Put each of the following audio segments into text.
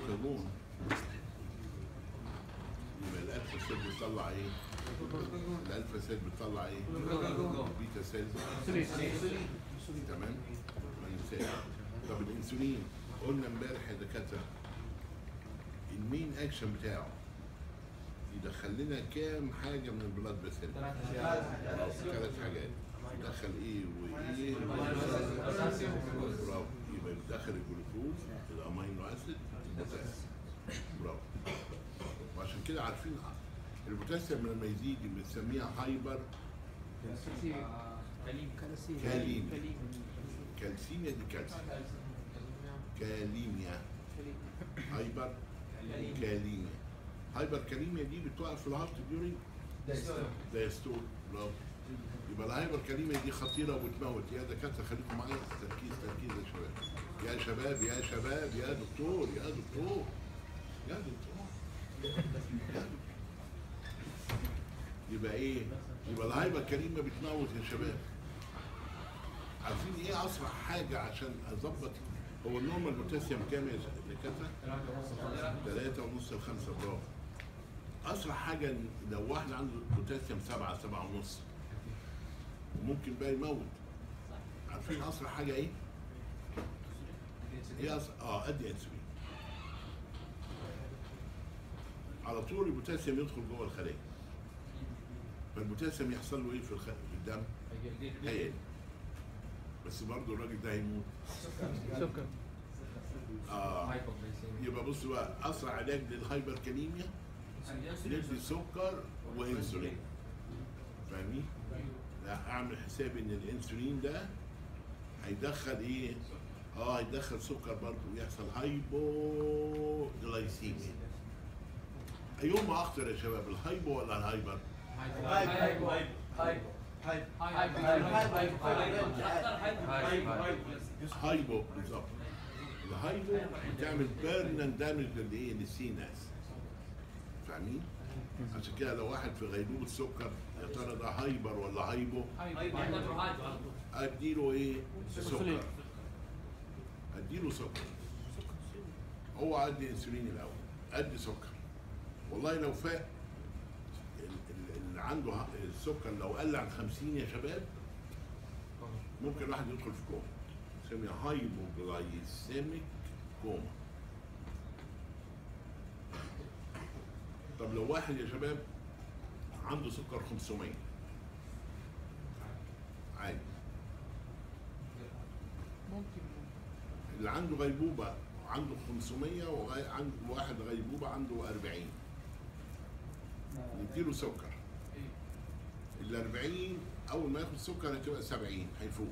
جلوكاجون يبقى الالفا سيل بتطلع ايه؟ الالفا سيل بتطلع ايه؟ بيتا سيل تمام؟ ما ننساش طب الانسولين قلنا امبارح يا دكاتره المين اكشن بتاعه يدخل لنا كام حاجه من البلاد فيسل ثلاث حاجات يدخل ايه وايه برافو يبقى يدخل الجلوكوز الامينو اسيد البوتاسيوم برافو وعشان كده عارفين البوتاسيوم لما يزيد بنسميها هايبر كاليميا كالسيميا دي كالسيوم كاليميا هايبر كاليميا هايبر كاليميا دي بتوقف في الهارت ديورينج دايستول برافو يبقى الهايبر كاليميا دي خطيره وبتموت يا دكاتره خليكم معايا تركيز تركيز يا شباب يا شباب يا شباب يا دكتور يا دكتور يا دكتور يا دكتور يبقى ايه؟ يبقى الهايبر كاليميا بتموت يا شباب عارفين ايه اسرع حاجه عشان اظبط هو النورمال بوتاسيوم كام يا دكاتره؟ ثلاثة ونص لخمسة برافو أسرع حاجة إن لو واحد عنده بوتاسيوم سبعة سبعة ونص ممكن بقى يموت عارفين أسرع حاجة إيه؟ إيه أسرع؟ آه أدي أنسولين على طول البوتاسيوم يدخل جوه الخلية فالبوتاسيوم يحصل له إيه في, الخ... في الدم؟ هيقل بس برضه الراجل ده هيموت سكر آه يبقى بص بقى أسرع علاج للهايبر كاليميا ندي سكر وانسولين فاهمين؟ لا اعمل حساب ان الانسولين ده هيدخل ايه؟ اه هيدخل سكر برضه ويحصل هايبو جلايسيميا ايهما اخطر يا شباب الهايبو ولا الهايبر؟ هايبو بالظبط الهايبو بتعمل بيرنان دامج للايه؟ للسيناس فاهمين؟ عشان كده لو واحد في غيبوبة سكر يا ترى ده هايبر ولا هايبو؟ اديله ايه؟ سكر اديله سكر هو ادي انسولين الاول ادي سكر والله لو فاق ال- ال- اللي عنده ه- السكر لو قل عن 50 يا شباب ممكن واحد يدخل في كوما يسميها هايبوجلايسيميك كوما طب لو واحد يا شباب عنده سكر 500 عادي ممكن اللي عنده غيبوبة عنده 500 وعنده واحد غيبوبة عنده 40 نديله سكر ال 40 أول ما ياخد سكر هتبقى 70 هيفوق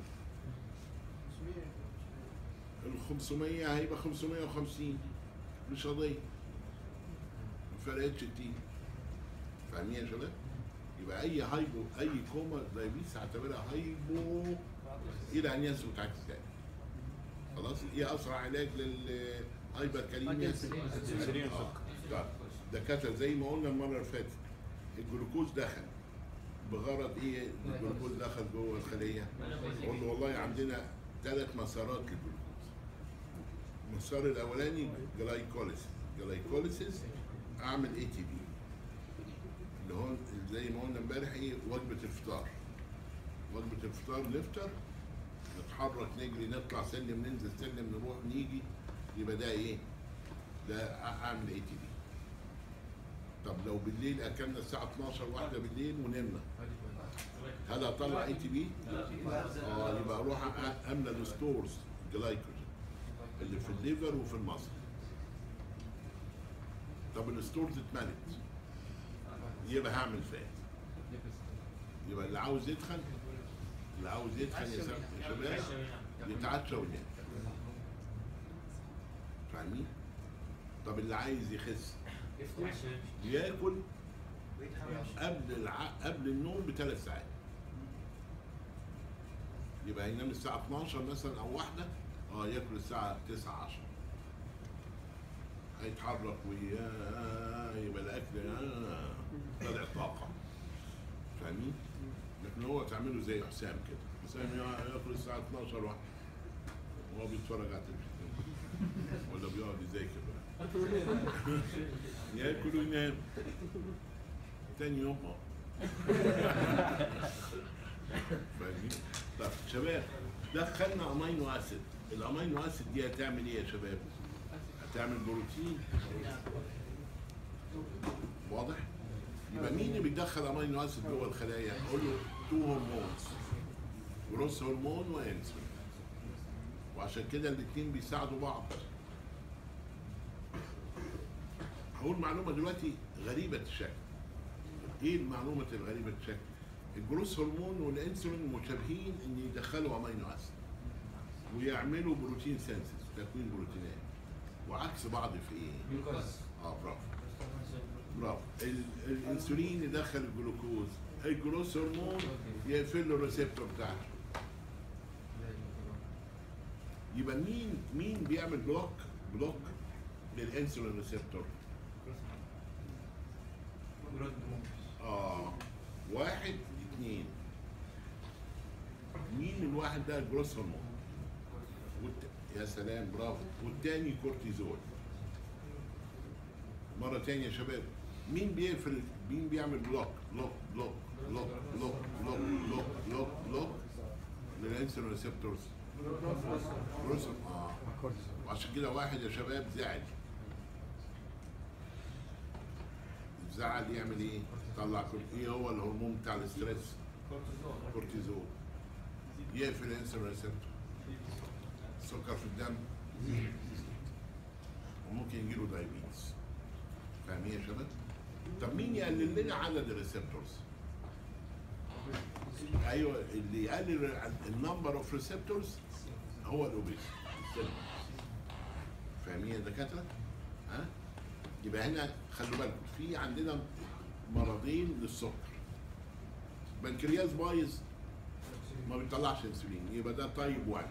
ال 500 هيبقى 550 مش قضية ما فرقتش كتير فاهمين يا شباب؟ يبقى أي هايبو أي كوما دايبيتس هعتبرها هايبو إلى أن يثبت عكس ذلك خلاص ايه اسرع علاج للهايبر كاليميا انسولين آه. طيب دكاتره زي ما قلنا المره اللي فاتت الجلوكوز دخل بغرض ايه الجلوكوز دخل جوه الخليه قلنا والله عندنا ثلاث مسارات للجلوكوز المسار الاولاني جلايكوليسيس جلايكوليسيس اعمل اي تي بي اللي هو زي ما قلنا امبارح ايه وجبه الفطار وجبه الفطار نفطر نتحرك نجري نطلع سلم ننزل سلم نروح نيجي يبقى ده ايه؟ ده اعمل اي تي بي طب لو بالليل اكلنا الساعه 12 واحده بالليل ونمنا هل هطلع اي تي بي؟ اه يبقى اروح أ- املى الستورز جلايكوجين اللي في الليفر وفي المصل طب الستورز اتملت يبقى هعمل فات يبقى اللي عاوز يدخل اللي عاوز يدخل يا شباب يا شباب يتعشى وينام فاهمين؟ طب اللي عايز يخس ياكل قبل الع... قبل النوم بثلاث ساعات يبقى هينام الساعة 12 مثلا أو واحدة اه ياكل الساعة 9 10 هيتحرك ويا يبقى الأكل آه، طلع طاقة فاهمين؟ لكن هو تعمله زي حسام كده حسام يا- ياكل الساعة 12 واحدة وهو بيتفرج على التلفزيون ولا بيقعد يذاكر بقى ياكل وينام تاني يوم اه فاهمين؟ طب شباب دخلنا امينو اسيد الامينو اسيد دي هتعمل ايه يا شباب؟ هتعمل بروتين واضح؟ يبقى مين اللي بيدخل امينو اسيد جوه الخلايا؟ اقول له تو هرمونز جروس هرمون وانسولين وعشان كده الاثنين بيساعدوا بعض هقول معلومه دلوقتي غريبه الشكل ايه المعلومه الغريبه الشكل الجروس هرمون والانسولين مشابهين ان يدخلوا امينو اسيد ويعملوا بروتين سينسز تكوين بروتينات وعكس بعض في ايه؟ اه برافو برافو ال- الانسولين يدخل الجلوكوز الجلوس هرمون يقفل له الريسبتور بتاعته يبقى مين مين بيعمل بلوك بلوك للانسولين ريسبتور اه واحد اثنين مين الواحد ده الجروس هرمون والت... يا سلام برافو والتاني كورتيزول مرة تانية يا شباب مين بيقفل مين بيعمل بلوك بلوك بلوك بلوك بلوك بلوك بلوك بلوك بلوك للانسولين ريسبتورز جروس اه وعشان كده واحد يا شباب زعل الزعل يعمل ايه؟ يطلع كورت- ايه هو الهرمون بتاع الاسترس؟ كورتيزول يقفل الانسولين ريسبتور السكر في الدم وممكن يجيله دايابيتس فاهمين يا شباب؟ طب مين يقلل لنا عدد الريسبتورز؟ ايوه اللي يقلل النمبر اوف ريسبتورز هو الاوبيس فاهمين يا دكاتره؟ ها؟ يبقى هنا خلوا بالكم في عندنا مرضين للسكر بنكرياس بايظ ما بيطلعش انسولين يبقى ده تايب 1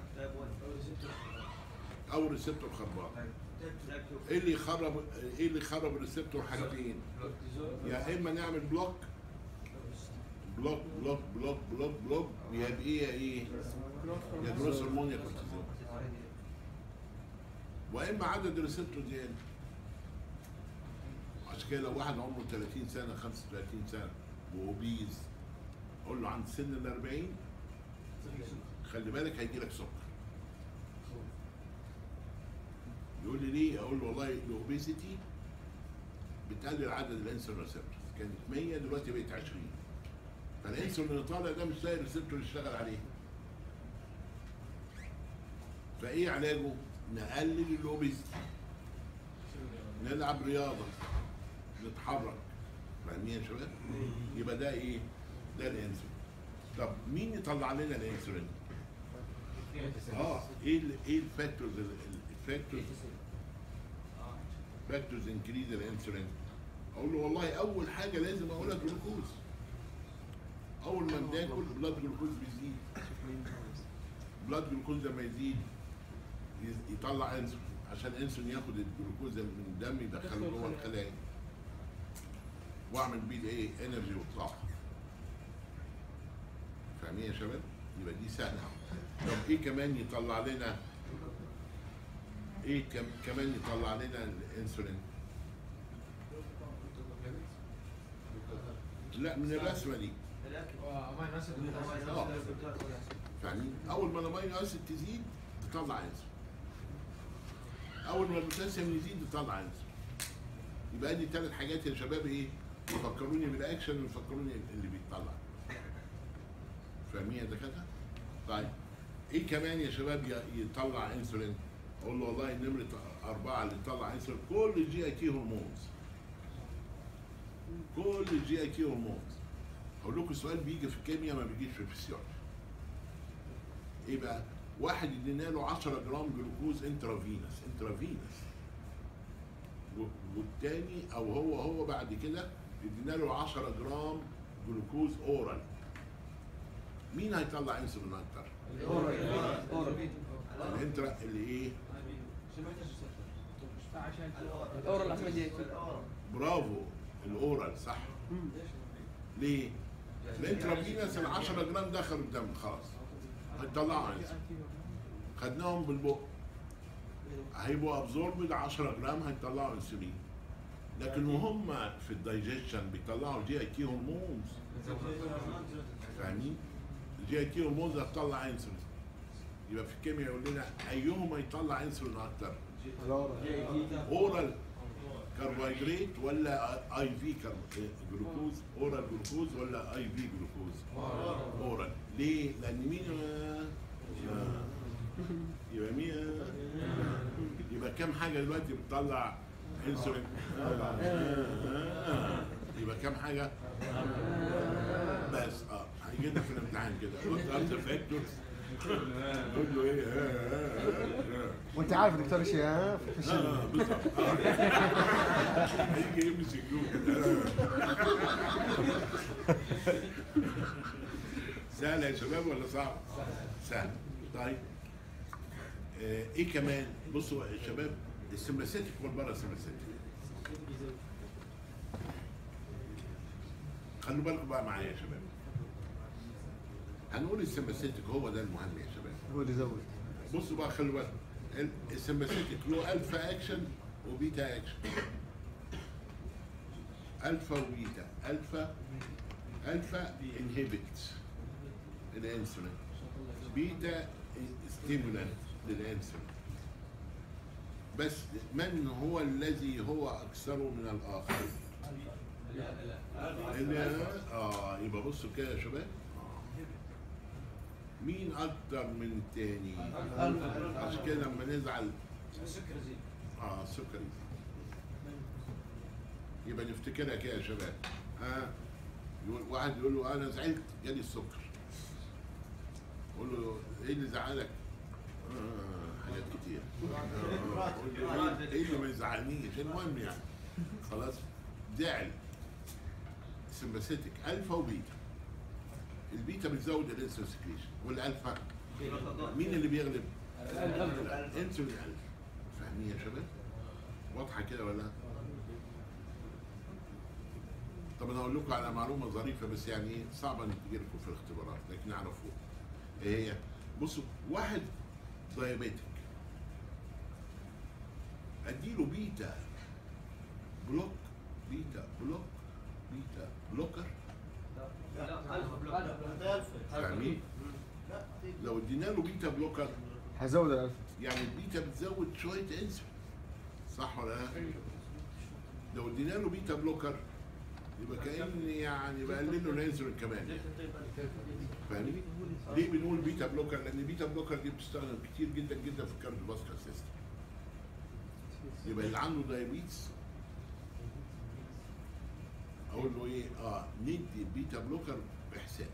او ريسبتور خربان ايه اللي يخرب ايه اللي يخرب الريسبتور حاجتين يا اما نعمل بلوك بلوك بلوك بلوك بلوك بلوك يا بايه يا ايه يا جروس هرمون يا كورتيزون واما عدد الريسبتور يقل عشان كده لو واحد عمره 30 سنه 35 سنه واوبيز اقول له عند سن ال 40 خلي بالك هيجي لك سكر يقول لي ليه؟ اقول له والله الاوبيسيتي بتقلل عدد الانسولين ريسبتورز كانت 100 دلوقتي بقت 20 فالانسولين اللي طالع ده مش لاقي ريسبتور يشتغل عليه فايه علاجه؟ نقلل الاوبيسيتي نلعب رياضه نتحرك فاهمين يا شباب؟ يبقى ده ايه؟ ده الانسولين طب مين يطلع لنا الانسولين؟ اه ايه ال ايه الفاكتورز الفاكتورز فاكتورز انكريز الانسولين اقول له والله اول حاجه لازم اقولها جلوكوز اول ما بناكل بلاد جلوكوز بيزيد بلاد جلوكوز لما يزيد يز- يطلع انسولين عشان الانسولين ياخد الجلوكوز اللي من الدم يدخله جوه الخلايا واعمل بيه ايه انرجي وطاقه فاهمين يا شباب يبقى دي سهله طب ايه كمان يطلع لنا ايه كم كمان يطلع لنا الانسولين لا من الرسمه دي فاهمين اول ما الامينو اسيد تزيد تطلع انسولين اول ما البوتاسيوم يزيد تطلع انسولين يبقى دي ثلاث حاجات يا شباب ايه يفكروني بالاكشن ويفكروني اللي بيطلع فاهمين يا دكاتره طيب ايه كمان يا شباب ي- يطلع انسولين اقول له والله نمره اربعه اللي تطلع انسولين كل الجي اي تي هرمونز كل الجي اي تي هرمونز اقول لكم سؤال بيجي في الكيمياء ما بيجيش في الفسيولوجي ايه بقى واحد ادينا له 10 جرام جلوكوز انترافينس انترافينس و- والتاني او هو هو بعد كده ادينا له 10 جرام جلوكوز اورال مين هيطلع انسولين اكتر؟ الانترا اللي ايه؟ الاورال عشان دي برافو الاورال صح ليه؟ الانترافينس ال 10 جرام دخلوا الدم خلاص هيطلعوا انسولين خدناهم بالبق هيبقوا ابزوربد 10 جرام هيطلعوا انسولين لكن وهم في الدايجيشن بيطلعوا جي اي تي هرمونز فاهمين؟ الجي اي تي هرمونز هتطلع انسولين يبقى في الكيمياء يقول لنا ايهما يطلع انسولين اكتر؟ اورال كربوهيدرات ولا اي في جلوكوز اورال جلوكوز ولا اي في جلوكوز اورال ليه لان مين آه. يبقى مين آه. يبقى كام حاجه دلوقتي بتطلع انسولين آه. يبقى كام حاجه بس اه هيجي لنا في الامتحان كده قلت فاكتورز قول له ايه آه، آه، آه، آه. وانت عارف دكتور ايش ها في الشيء اه بالظبط آه. هيجي يمسك سهل يا شباب ولا صعب؟ سهل طيب آه، ايه كمان؟ بصوا يا شباب السمباسيتك والبارا سمباسيتك خلوا بالكم بقى معايا يا شباب هنقول السمباسيتك هو ده المهم يا شباب هو اللي زود بصوا بقى خلوا بالكم ال- السمباثيتك له الفا اكشن وبيتا اكشن الفا وبيتا الفا الفا انهبت الانسولين بيتا ستيمولانت للانسولين بس من هو الذي هو اكثر من الاخر؟ اللي اه يبقى بصوا كده يا شباب مين اكتر من التاني؟ عشان كده لما نزعل اه السكري يبقى نفتكرها كده يا شباب ها يقول واحد يقول له انا زعلت جالي السكر يقول له ايه اللي زعلك؟ آه حاجات كتير آه، قول له ايه إيه اللي ما يزعلنيش المهم يعني خلاص زعل سمباثيتك الفا وبيتا البيتا بتزود الانسولين سكريشن والالفا مين اللي بيغلب؟ انسولين الف فاهمين يا شباب؟ واضحه كده ولا؟ طب انا اقول لكم على معلومه ظريفه بس يعني ايه صعبه ان تجي لكم في الاختبارات لكن اعرفوها. ايه هي؟ بصوا واحد دايابيتك اديله بيتا بلوك بيتا بلوك بيتا بلوكر فاهمين؟ لو ادينا له بيتا بلوكر حيزود الالف يعني البيتا بتزود شويه انسولين صح ولا لا؟ لو ادينا له بيتا بلوكر يبقى كان يعني بقلل له الانسولين كمان يعني. فاهمين؟ ليه بنقول بيتا بلوكر؟ لان البيتا بلوكر دي بتستخدم كتير جدا جدا في الكارديو فاسكولار سيستم. يبقى اللي عنده دايابيتس اقول له ايه؟ اه ندي البيتا بلوكر بحساب.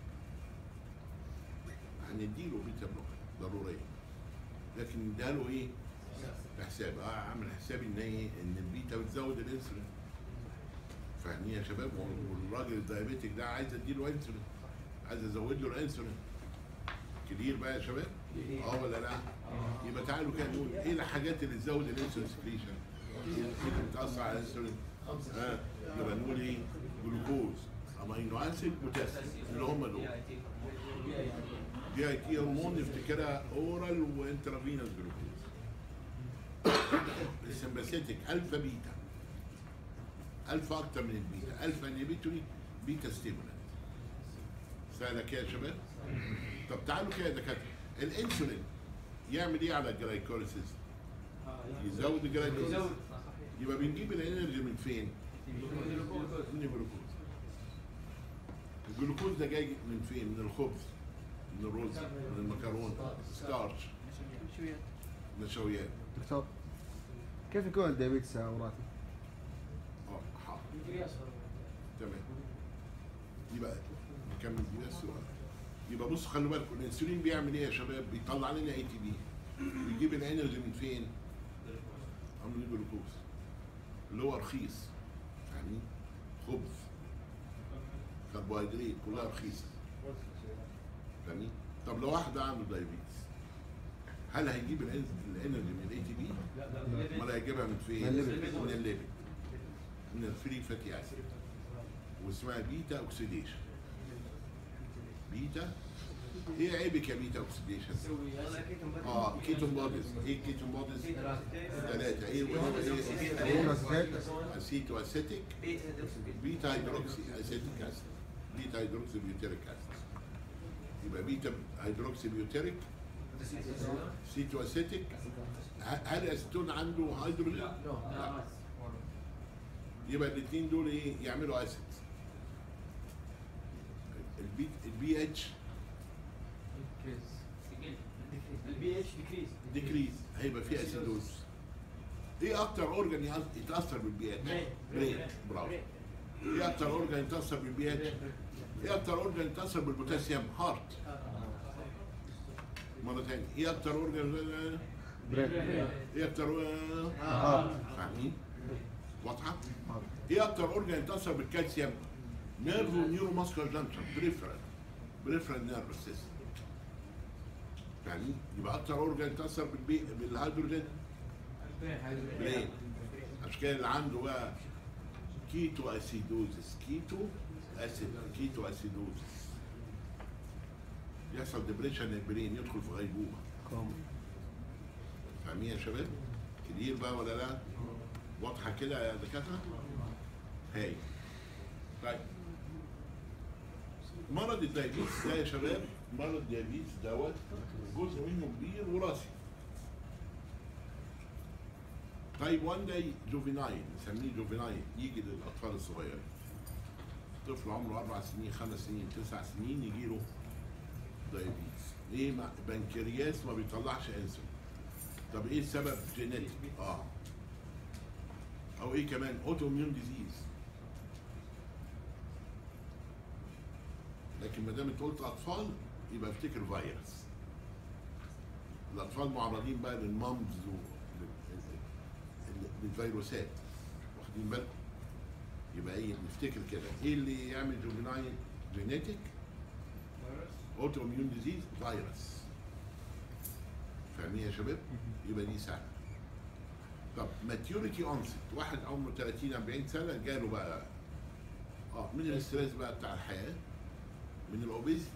هنديله بيتا بلوكر ضروريه. لكن نديها له ايه؟ بحساب اه اعمل حسابي ان ايه؟ ان البيتا بتزود الانسولين. فاهمين يا شباب؟ والراجل الدايابيتك ده عايز اديله انسولين. عايز ازود له الانسولين. كتير بقى يا شباب؟ اه ولا لا؟ يبقى تعالوا كده نقول ايه الحاجات اللي تزود الانسولين سكريشن؟ ايه اللي بتاثر على الانسولين؟ ها يبقى نقول ايه؟ جلوكوز امينو اسيد بوتاسيوم اللي هم دول دي اي تي هرمون نفتكرها اورال وانترافينوس جلوكوز السمباثيتك الفا بيتا الفا اكتر من البيتا الفا انهبيتوري بيتا ستيمولانت سهله كده يا شباب طب تعالوا كده يا دكاتره الانسولين يعمل ايه على الجلايكوليسيس يزود الجلايكوليسيس يبقى بنجيب الانرجي من فين من الجلوكوز الجلوكوز ده جاي من فين من الخبز من الرز من المكرونه ستارش شوية نشويات دكتور كيف يكون الدايابيتس يا مراتي؟ اه حاضر تمام يبقى نكمل دي بس و- يبقى بصوا خلوا بالكم الانسولين بيعمل ايه يا شباب؟ بيطلع لنا اي تي بي بيجيب الانرجي من فين؟ أو من الجلوكوز اللي هو رخيص يعني خبز كربوهيدرات كلها رخيصه فاهمين؟ طب لو واحد عنده دايابيتس هل هيجيب الإن- الانرجي من الاي تي بي؟ ولا هيجيبها من فين؟ من الليبيد. من الليبيد من الفري فاتي اسيد واسمها بيتا اوكسيديشن بيتا ايه عيبك يا بيتا اوكسيديشن؟ اه كيتون بوديز ايه كيتون بوديز؟ ثلاثة ايه أمينو ايه أسيتات. اسيتو اسيتيك بيتا هيدروكسي اسيتيك اسيد بيتا هيدروكسي بيوتيريك اسيد يبقى بيتا هيدروكسي بيوتيريك سيتو اسيتيك ه- هل الاسيتون عنده هيدروجين؟ لا. يبقى الاثنين دول ايه يعملوا اسيد البي البي اتش البي اتش ديكريز ديكريز هيبقى فيه اسيدوز ايه اكتر اورجان يأث- يتاثر بالبي اتش؟ برين. برين برافو ايه اكتر اورجان يتاثر بالبي اتش؟ ايه اكتر اورجان يتاثر بالبوتاسيوم؟ هارت مرة تانية ايه اكتر اورجان برين ايه اكتر هارت. فاهمين؟ واضحة؟ ايه اكتر اورجان يتاثر بالكالسيوم؟ نيرف ونيورو ماسكر جانكشن بريفرال بريفرال نيرف سيستم فاهمين؟ يبقى اكتر اورجان يتاثر بالبي... بالهيدروجين برين عشان كده اللي عنده بقى كيتو اسيدوزس كيتو اسيد كيتو اسيدوزس يحصل ديبريشن البرين يدخل في غيبوبه كوم. فاهمين يا شباب؟ كتير بقى ولا لا؟ واضحه كده يا دكاتره؟ هاي طيب مرض الدايابيتس ده يا شباب مرض الدايابيتس دوت جزء منه كبير وراثي تايب 1 ده جوفينايل نسميه جوفينايل يجي للاطفال الصغيرين طفل عمره اربع سنين خمس سنين تسع سنين يجي له دايابيتس ليه ما بنكرياس ما بيطلعش انسولين طب ايه السبب جينيتيك اه او ايه كمان اوتو اميون ديزيز لكن ما دام انت قلت اطفال يبقى افتكر فيروس الاطفال معرضين بقى للمامز للفيروسات واخدين بالكم يبقى ايه نفتكر كده ايه اللي يعمل جوفينايل جينيتيك اوتو اميون ديزيز فيروس فاهمين يا شباب يبقى دي سهله طب ماتيوريتي اونست واحد عمره 30 40 سنه جاله بقى اه من الاستريس بقى بتاع الحياه من الاوبيزيتي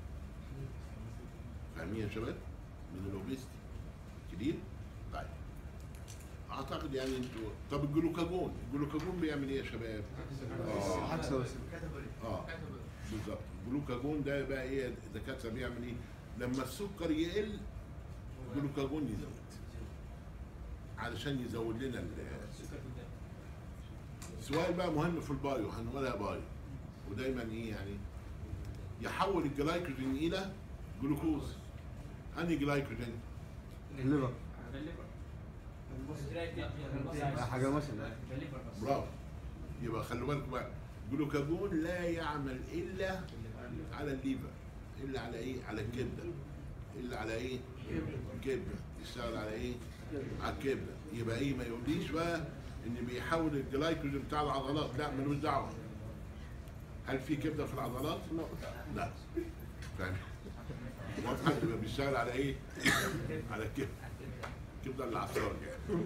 فاهمين يا شباب من الاوبيزيتي كبير طيب اعتقد يعني انتوا طب الجلوكاجون الجلوكاجون بيعمل ايه يا شباب اه عكس بس. اه بالظبط الجلوكاجون ده بقى ايه الدكاتره بيعمل ايه لما السكر يقل الجلوكاجون يزود علشان يزود لنا ال- سؤال بقى مهم في البايو هنقولها بايو ودايما ايه يعني يحول الجلايكوجين الى جلوكوز انهي جلايكوجين الليفر حاجه مثلا برافو يبقى خلوا بالكم بقى جلوكاجون لا يعمل الا على الليفر الا على ايه على الكبده الا على ايه الكبده يشتغل على ايه على الكبده يبقى ايه ما يقوليش بقى ان بيحول الجلايكوجين بتاع العضلات لا ملوش دعوه هل في كبده في العضلات لا فاهم واضحه يبقى بيشتغل على ايه على الكبده الكبده اللي على الصاج يعني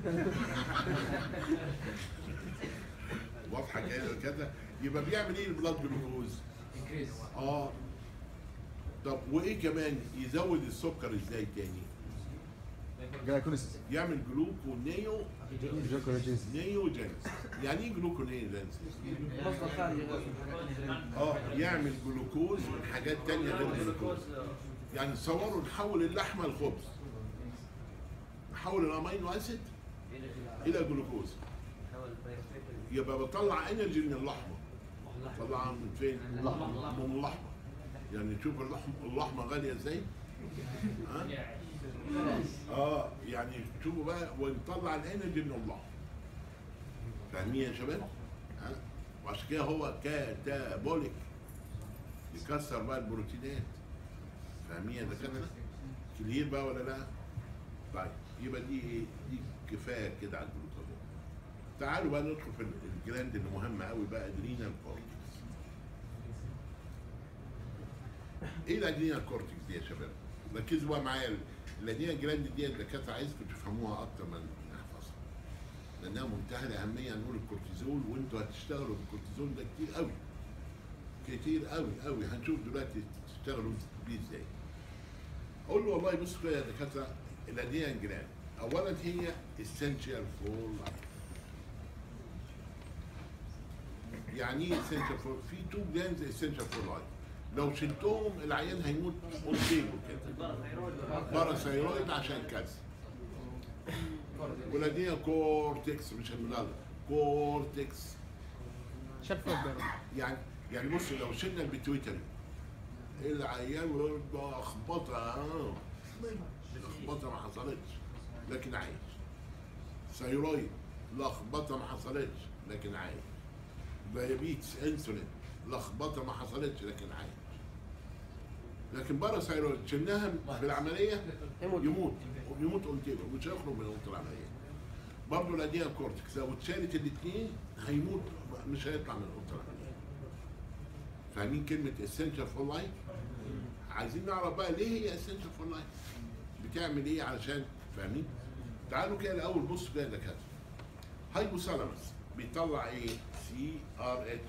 واضحه كده كده يبقى بيعمل ايه البلاد جلوكوز اه طب وايه كمان يزود السكر ازاي تاني جلايكوليسيس يعمل جلوكونيو جلايكوليسيس نيوجينيس يعني ايه جلوكونيوجينيس مصدر خارجي اه يعمل جلوكوز من حاجات تانية غير الجلوكوز يعني تصوروا نحول اللحمه لخبز نحول الامينو اسيد الى جلوكوز يبقى بطلع انرجي من اللحمه طلعها من فين؟ من اللحمه يعني شوف اللحمه اللحمه غاليه ازاي؟ ها؟ اه يعني شوفوا بقى ونطلع الانرجي من اللحمه فاهمين يا شباب؟ ها؟ وعشان كده هو كاتابوليك يكسر بقى البروتينات فاهمين يا دكاتره؟ كلير بقى ولا لا؟ طيب يبقى دي ايه؟ دي كفايه كده على الجلوكوز تعالوا بقى ندخل في الجلاند اللي مهمه قوي بقى ادرينال كورتكس ايه الادرينال كورتكس دي يا شباب؟ ركزوا بقى معايا الادرينال جلاند دي الدكاتره عايزكم تفهموها اكتر من نحفظها لانها منتهى الاهميه نقول الكورتيزول وانتوا هتشتغلوا بالكورتيزول ده كتير قوي كتير قوي قوي هنشوف دلوقتي تشتغلوا بيه ازاي اقول له والله بص كده يا دكاتره الاديه جلاند اولا هي essential for life يعني ايه essential for في تو جلاندز essential for life لو شلتهم العيان هيموت اون تيبل كده باراثايرويد عشان كذا والاديه كورتكس مش المنال كورتكس شرف الضرب يعني يعني بص لو شلنا البيتويتري العيان لخبطه اه لخبطه ما حصلتش لكن عايش ثيرويد لخبطه ما حصلتش لكن عايش دايابيتس انسولين لخبطه ما حصلتش لكن عايش لكن بره ثيرويد شلناها بالعمليه يموت. يموت يموت اون تيبل مش هيخرج من اوضه العمليه برضه الاديه كورتكس لو اتشالت الاثنين هيموت مش هيطلع من اوضه العمليه فاهمين كلمه essential for life عايزين نعرف بقى ليه هي essential for life بتعمل ايه علشان فاهمين تعالوا كده الاول بصوا كده يا دكاتره هايبوثالاموس بيطلع ايه سي ار اتش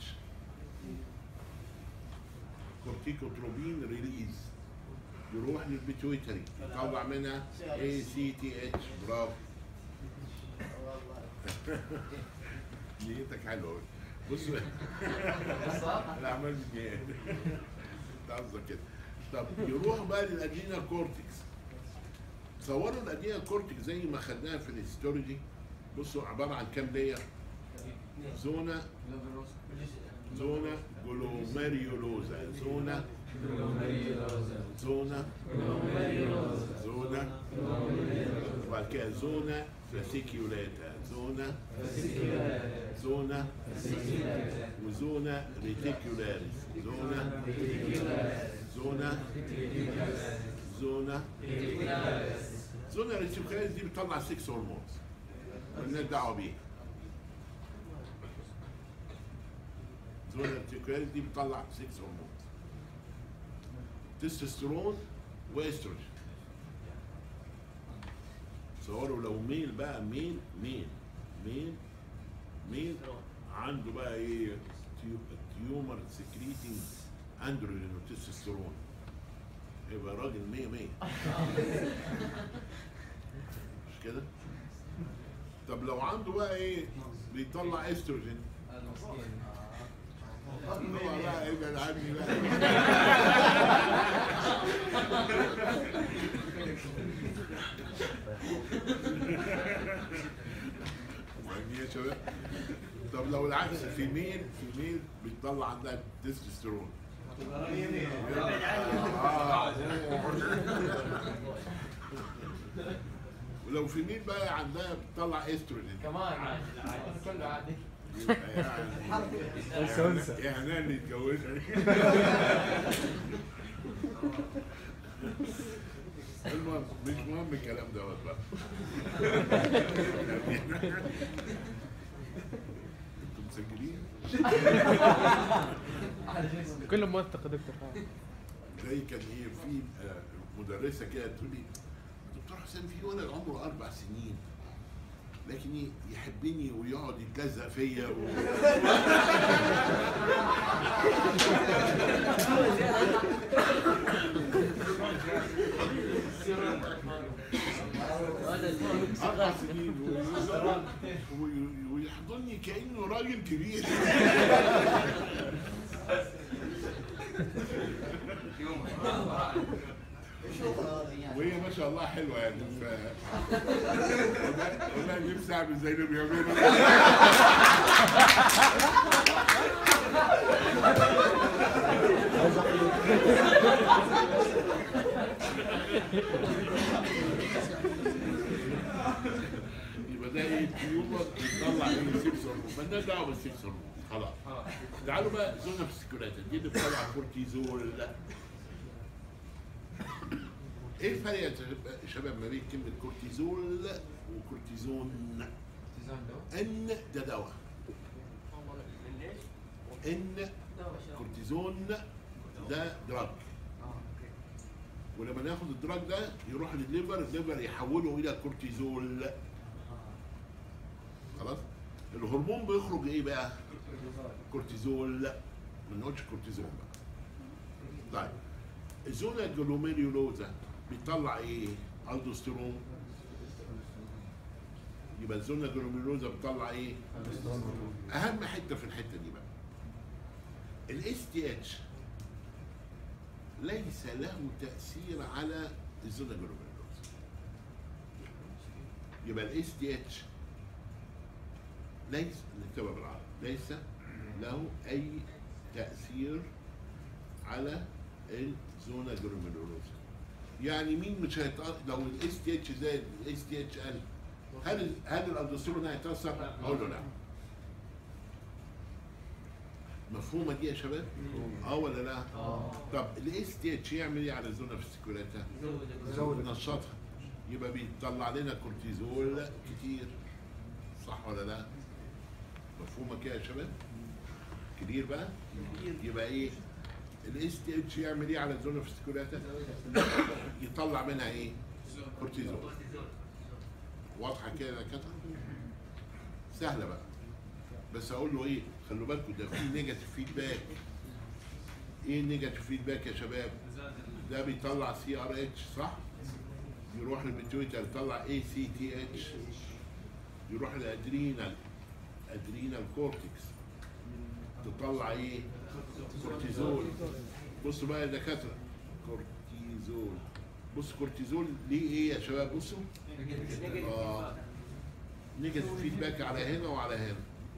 كورتيكوتروبين ريليز يروح للبيتويتري يطلع منها اي سي تي اتش برافو نيتك حلوه أوي. بص الاعمال بالنيات انت قصدك كده طب يروح بقى للادينا كورتكس تصوروا الادينا كورتكس زي ما خدناها في الهيستولوجي بصوا عباره عن كام لاير زونا زونا جلوميريولوزا زونا زونا زونا وبعد كده زونا فاسيكيولاتا زونا زونا وزونا ريتيكولاريس زونا زونا زونا زونا ريتيكولاريس دي بتطلع 6 هرمونز مالناش دعوه بيها زونا ريتيكولاريس دي بتطلع 6 هرمونز تستوستيرون واستروجين تصوروا لو ميل بقى ميل ميل ميل ميل عنده بقى ايه تيو- تيومر سكريتنج اندروجين وتستوستيرون يبقى راجل 100 100 مش كده؟ طب لو عنده بقى ايه بيطلع استروجين هو بقى ابعد عني بقى فاهمين يا شباب؟ طب لو العكس في ميل في ميل بيطلع عندها تستوستيرون آه. ولو في ميل بقى عندها بتطلع استروجين كمان كله عادي يبقى يعني انسى انسى يعني اللي يتجوزها المهم مش مهم الكلام دوت بقى انتوا مسجلين كله موثق يا دكتور زي كان ايه في آه، مدرسه كده تقول لي دكتور حسام في ولد عمره اربع سنين لكن ي- يحبني ويقعد يتلزق فيا و... اربع سنين و- و- ويحضني كانه راجل كبير وهي ما شاء الله حلوه يعني ف والله- والله نفسي اعمل زي اللي بيعملوا يبقى ده ايه تيومر بيطلع ايه 6 هرمون مالناش دعوه بال 6 هرمون خلاص تعالوا بقى زونا فيسكولاتا دي اللي بتطلع كورتيزول ايه الفرق يا شباب- شباب ما بين كلمه كورتيزول وكورتيزون ان ده دواء ان كورتيزون ده دراج ولما ناخد الدراج ده يروح للليفر الليفر يحوله الى كورتيزول خلاص الهرمون بيخرج ايه بقى كورتيزول ما نقولش كورتيزون بقى طيب الزونا جلوميريولوزا بيطلع ايه؟ الدوستيرون يبقى الزونا جلوميروزا بتطلع ايه؟ اهم حته في الحته دي بقى الاس تي اتش ليس له تاثير على الزونا جلوميروزا يبقى الاس تي اتش ليس نكتبها بالعربي ليس له اي تاثير على الزونا جلوميروزا يعني مين مش هيتأثر لو الاس تي اتش زاد الاس تي اتش قل هل هل الالدوستيرون هيتاثر؟ اقول له لا مفهومه دي يا شباب؟ اه ولا لا؟ طب الاس تي اتش يعمل ايه على الزونه فيستيكولاتا؟ زود. ينشطها يبقى بيطلع لنا كورتيزول كتير صح ولا لا؟ مفهومه كده يا شباب؟ كبير بقى؟ يبقى ايه؟ الاس تي اتش يعمل ايه على الزونه فيستيكولاتا؟ يطلع منها ايه؟ كورتيزول واضحه كده يا كتر؟ سهله بقى بس اقول له ايه؟ خلوا بالكم ده في نيجاتيف فيدباك ايه النيجاتيف فيدباك يا شباب؟ ده بيطلع سي ار اتش صح؟ يروح للبيتويتر يطلع اي سي تي اتش يروح للادرينال ادرينال كورتكس تطلع ايه؟ كورتيزول بصوا بقى يا دكاتره كورتيزول بص كورتيزول ليه ايه يا شباب بصوا اه نيجاتيف فيدباك على هنا وعلى هنا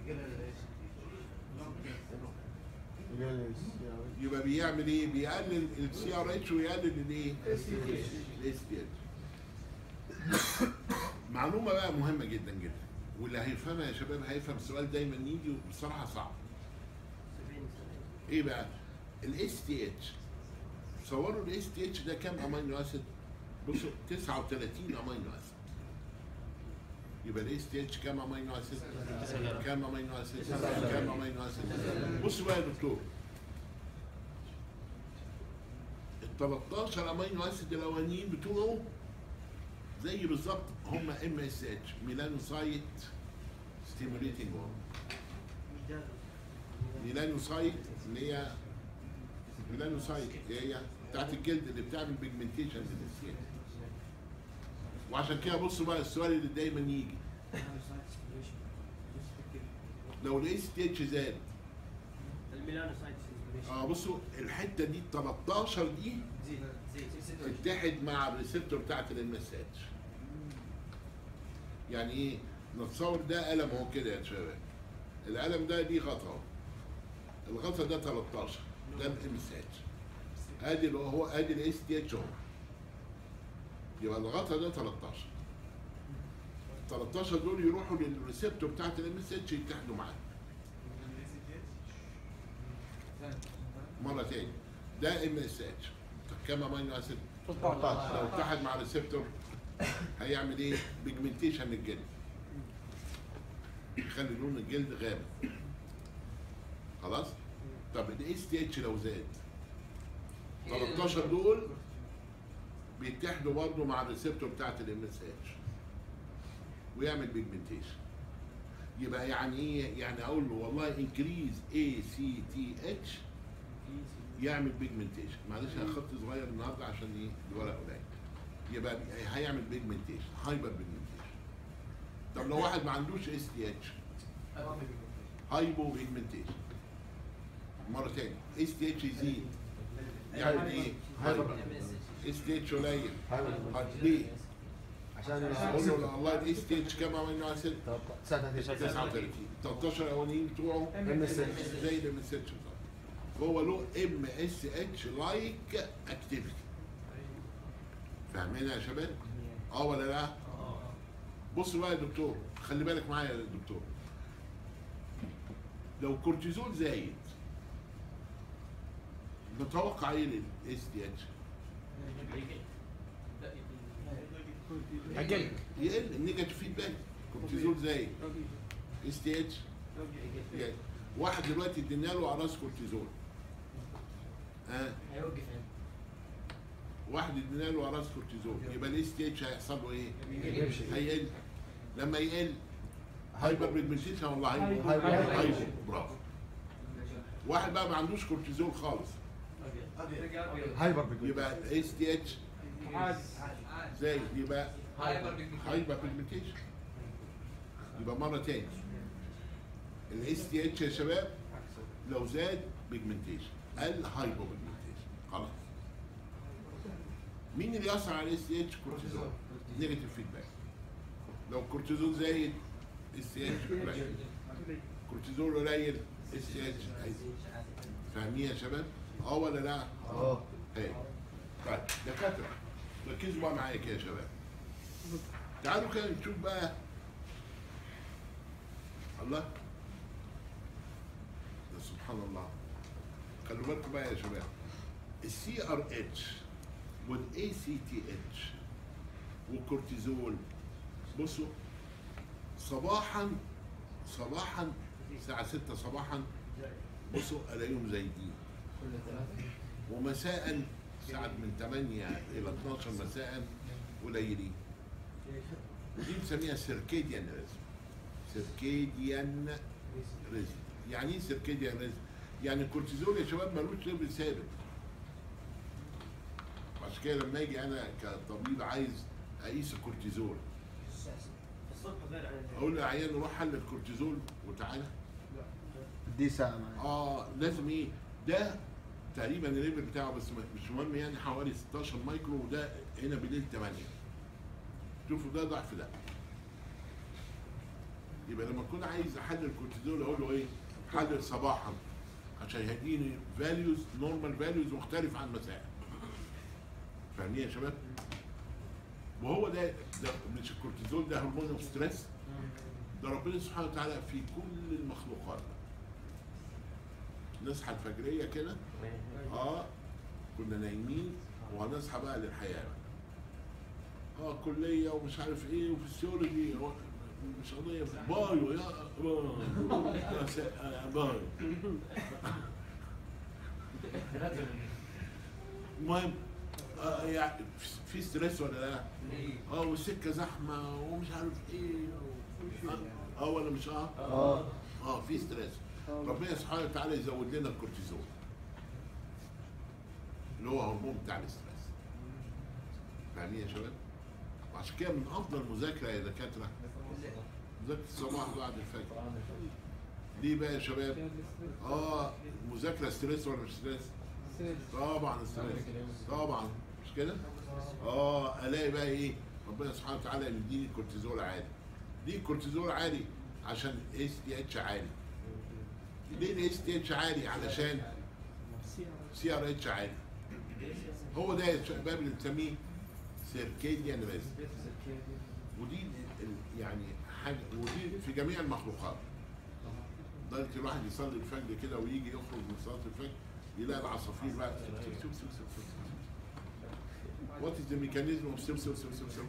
يبقى بيعمل ايه؟ بيقلل السي ار اتش ويقلل الايه؟ الاس تي اتش معلومه بقى مهمه جدا جدا واللي هيفهمها يا شباب هيفهم السؤال دايما يجي بصراحه صعب ايه بقى؟ الاس تي اتش تصوروا الاس تي اتش ده كام امينو اسيد؟ بصوا 39 امينو اسيد يبقى الاس تي اتش كام امينو اسيد؟ كام امينو اسيد؟ كام امينو اسيد؟ بصوا بقى يا دكتور ال 13 امينو اسيد الاولانيين بتوعه زي بالظبط هم ام اس اتش ميلانوسايت ستيموليتنج ميلانوسايت اللي هي ميلانوسايت اللي هي بتاعت الجلد اللي بتعمل بيجمنتيشن للسكين وعشان كده بصوا بقى السؤال اللي دايما يجي لو الاس تي اتش زاد اه بصوا الحته دي 13 دي تتحد مع الريسبتور بتاعت الام اس اتش يعني ايه نتصور ده قلم اهو كده يا شباب القلم ده ليه غطا اهو الغطا ده 13 ده الام اس اتش ادي اللي هو ادي الاس تي اتش اهو يبقى الغطا ده 13 13 دول يروحوا للريسبتور بتاعت الام اس اتش يتحدوا معاه مره تاني ده ام اس اتش كام امينو اسيد؟ 13 لو اتحد مع الريسبتور هيعمل ايه؟ بيجمنتيشن للجلد يخلي لون الجلد غامق خلاص؟ طب الاس تي اتش لو زاد 13 دول بيتحدوا برضه مع الريسبتور بتاعت الام اس اتش ويعمل بيجمنتيشن يبقى يعني ايه؟ يعني اقول له والله انكريز اي سي تي اتش يعمل بيجمنتيشن معلش انا خط صغير النهارده عشان ايه الورق قليل يبقى هيعمل بيجمنتيشن هايبر بيجمنتيشن طب لو واحد ما عندوش اس تي اتش هايبو بيجمنتيشن مره تاني اس تي اتش يزيد يعمل ايه؟ هايبر اس تي اتش قليل هاي- ليه؟ عشان اقول له والله الاس تي اتش كام امينو اسيد؟ 39 39 13 الاولانيين بتوعه ام اس اتش زي الام اس اتش بالظبط هو له ام اس اتش لايك اكتيفيتي فاهمين يا شباب؟ اه ولا لا؟ بص بقى يا دكتور خلي بالك معايا يا دكتور لو كورتيزول زايد نتوقع ايه للاس تي اتش؟ اجل يقل النيجاتيف فيدباك كورتيزول زايد اس تي اتش يعني واحد دلوقتي ادينا له اقراص كورتيزول ها هيوقف هنا واحد ادينا له اقراص كورتيزول يبقى الاس تي اتش هيحصل له ايه؟ يمشي هيقل لما يقل هايبر بيجمنتيشن ولا هايبر؟ هايبر. هايبر برافو واحد بقى ما عندوش كورتيزول خالص هايبر بيجمنت يبقى الاس تي اتش عادي زي يبقى هايبر بيجمنتيشن. هايبر بيجمنتيشن يبقى مره تاني الاس تي اتش يا شباب لو زاد بيجمنتيشن قل هايبو بيجمنتيشن خلاص مين اللي يأثر على الاس تي اتش كورتيزون نيجاتيف فيدباك لو الكورتيزون زايد اس تي اتش قليل كورتيزون قليل اس تي اتش فاهمين يا شباب اه ولا لا اه هي طيب دكاتره ركزوا بقى معايا كده يا شباب تعالوا كده نشوف بقى الله ده سبحان الله خلوا بالكم بقى يا شباب السي ار اتش والاي سي تي اتش والكورتيزول بصوا صباحا صباحا الساعة 6 صباحا بصوا الاقيهم زايدين ومساء ساعة من 8 إلى 12 مساء قليلين ودي بنسميها سيركيديان ريزم سيركيديان ريزم يعني ايه سيركيديان ريزم؟ يعني الكورتيزول يا شباب ملوش ليفل ثابت عشان كده لما اجي انا كطبيب عايز اقيس الكورتيزول الصبح غير عن اقول للعيان روح حل الكورتيزول وتعالى دي ساعة معايا اه لازم ايه ده تقريبا الليفل بتاعه بس م- مش مهم يعني حوالي 16 مايكرو وده هنا بالليل 8 شوفوا ده ضعف ده يبقى لما اكون عايز احلل الكورتيزول اقول له ايه حلل صباحا عشان يديني فاليوز نورمال فاليوز مختلف عن مساء فاهمين يا شباب وهو ده, ده مش الكورتيزول ده هرمون ستريس ده ربنا سبحانه وتعالى في كل المخلوقات نصحى الفجريه كده اه كنا نايمين وهنصحى بقى للحياه اه كليه ومش عارف ايه وفسيولوجي و- مش قضيه بايو يا بايو يا س- آه، بايو المهم آه يعني في- في ستريس ولا لا؟ اه والسكه زحمه ومش عارف ايه اه, آه ولا مش اه؟ اه اه في ستريس ربنا سبحانه وتعالى يزود لنا الكورتيزون اللي هو هرمون بتاع الاستريس فاهمين يا شباب؟ وعشان كده من افضل مذاكره يا دكاتره مذاكره الصباح بعد الفجر ليه بقى يا شباب؟ اه مذاكره ستريس ولا مش ستريس؟ طبعا ستريس طبعا مش كده؟ اه الاقي بقى ايه؟ ربنا سبحانه وتعالى يديني كورتيزول عالي ليه الكورتيزول عالي؟ عشان اس تي اتش عالي ليه الاس تي اتش عالي؟ علشان سي ار اتش عالي هو ده يا شباب اللي بنسميه سيركيديان ريزم ودي ال- يعني حاجه ودي في جميع المخلوقات لدرجه الواحد يصلي الفجر كده ويجي يخرج من صلاه الفجر يلاقي العصافير بقى وات از ذا ميكانيزم اوف سب سب سب سب سب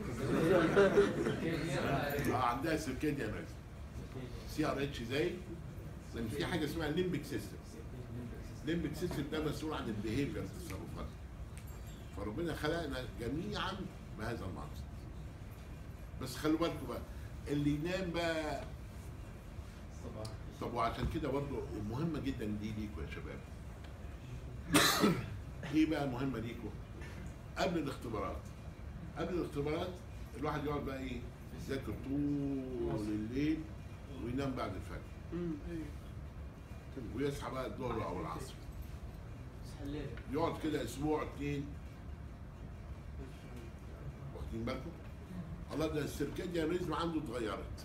اه عندها سيركيديان ريزم سي ار اتش زي لان في حاجه اسمها الليمبيك سيستم الليمبيك سيستم ده مسؤول عن البيهيفير التصرفات فربنا خلقنا جميعا بهذا المنظر بس خلوا بالكم بقى اللي ينام بقى طب وعشان كده برضه مهمه جدا دي ليكوا يا شباب ايه بقى مهمه ليكوا قبل الاختبارات قبل الاختبارات الواحد يقعد بقى ايه يذاكر طول الليل وينام بعد الفجر ويصحى بقى الظهر او العصر يقعد كده اسبوع اتنين واخدين بالكم؟ الله ده السيركاديان ريزم عنده اتغيرت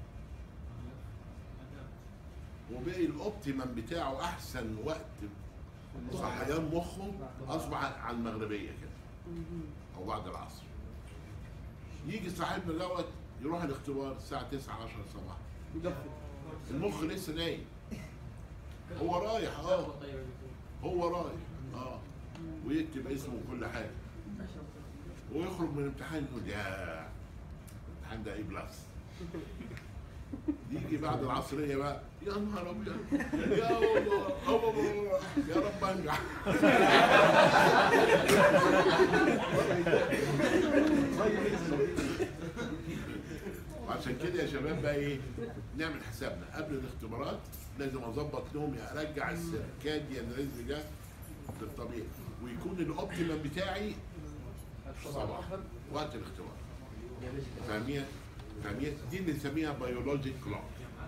وبقي الاوبتيمم بتاعه احسن وقت صحيان مخه اصبح على المغربيه كده او بعد العصر يجي صاحبنا دوت يروح الاختبار الساعه 9 10 صباحا المخ لسه نايم هو رايح اه هو رايح اه ويكتب اسمه وكل حاجه ويخرج من الامتحان يقول يا الامتحان ده ايه بلس يجي بعد العصريه بقى يا نهار ابيض يا الله هو الله يا رب انجح وعشان كده يا شباب بقى ايه نعمل حسابنا قبل الاختبارات لازم اظبط نومي ارجع السيركاديان ريزم ده للطبيعي ويكون الاوبتيمم بتاعي صباحا وقت الاختبار فاهمين فاهمين دي اللي نسميها بيولوجيك كلوك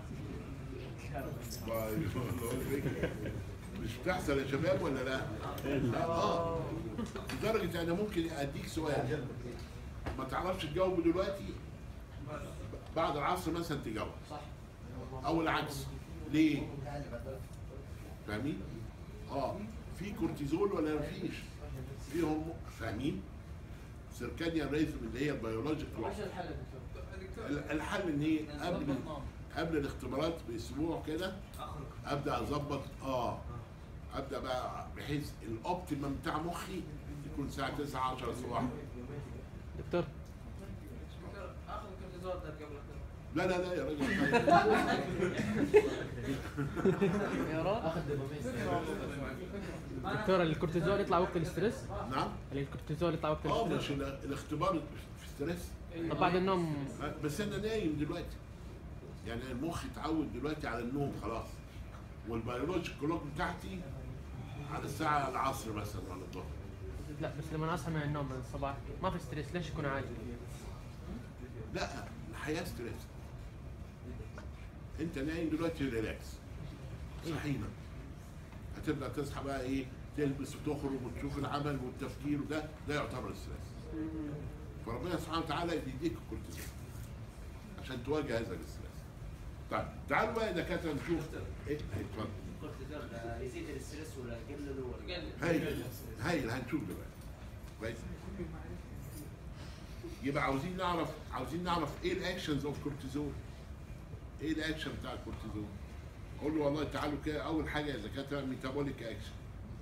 بيولوجيك مش بتحصل يا شباب ولا لا؟ اه لدرجة أنا ممكن أديك سؤال ما تعرفش تجاوبه دلوقتي بعد العصر مثلا تجاوب صح أو العكس ليه؟ فاهمين؟ اه في كورتيزول ولا مفيش؟ في هرمون فاهمين؟ سيركاديان ريزم اللي هي البيولوجيك كلوك وش الحل يا دكتور؟ ال- الحل ان هي قبل قبل الاختبارات باسبوع كده ابدا اظبط اه ابدا بقى بحيث الاوبتيمم بتاع مخي يكون الساعه 9 10 الصبح دكتور اخذ الكورتيزون ده قبل الكلام. لا لا لا يا راجل يا راجل اخذ دوبامين دكتور الكورتيزول يطلع وقت الاسترس نعم الكورتيزول يطلع وقت اه مش الاسترس ال- الاختبار في ستريس طب بعد النوم آه، بس انا نايم دلوقتي يعني المخ اتعود دلوقتي على النوم خلاص والبيولوجيك كلوك بتاعتي على الساعه العصر مثلا ولا الظهر لا بس لما اصحى من النوم من الصباح ما في ستريس ليش يكون عادي؟ لا الحياه ستريس انت نايم دلوقتي ريلاكس صحينا هتبدا تصحى بقى ايه تلبس وتخرج وتشوف العمل والتفكير وده ده يعتبر ستريس فربنا سبحانه وتعالى يديك الكورتيزون عشان تواجه هذا الاستريس طيب تعالوا بقى يا دكاتره نشوف ايه اتفضل الكورتيزون ده يزيد الاسترس ولا يقلله ولا قال هايل هايل هنشوف دلوقتي كويس يبقى عاوزين نعرف عاوزين نعرف ايه الاكشنز اوف كورتيزون ايه الاكشن بتاع الكورتيزون اقول له والله تعالوا كده اول حاجه يا دكاتره ميتابوليك اكشن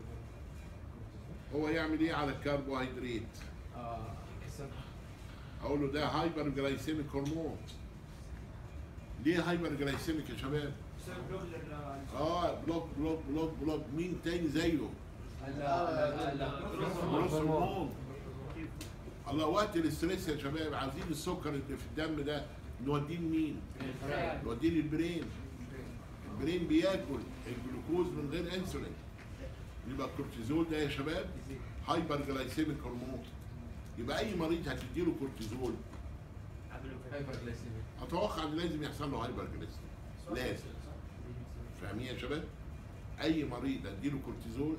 هو يعمل ايه على الكربوهيدرات اه كسر اقول له ده هايبر جلايسيميك هرمون ليه هايبر جلايسيميك يا شباب يسوي بلوك لل اه بلوك بلوك بلوك بلوك مين تاني زيه لا لا جروس هرمون الله وقت الاستريس يا شباب عايزين السكر اللي في الدم ده نوديه لمين؟ نوديه للبرين البرين بياكل الجلوكوز من غير انسولين يبقى الكورتيزول ده يا شباب هايبر جلايسيميك هرمون يبقى اي مريض هتديله كورتيزول هايبر جلايسيميك اتوقع ان لازم يحصل له هايبر جلايسيميك لازم فاهمين يا شباب؟ اي مريض اديله كورتيزول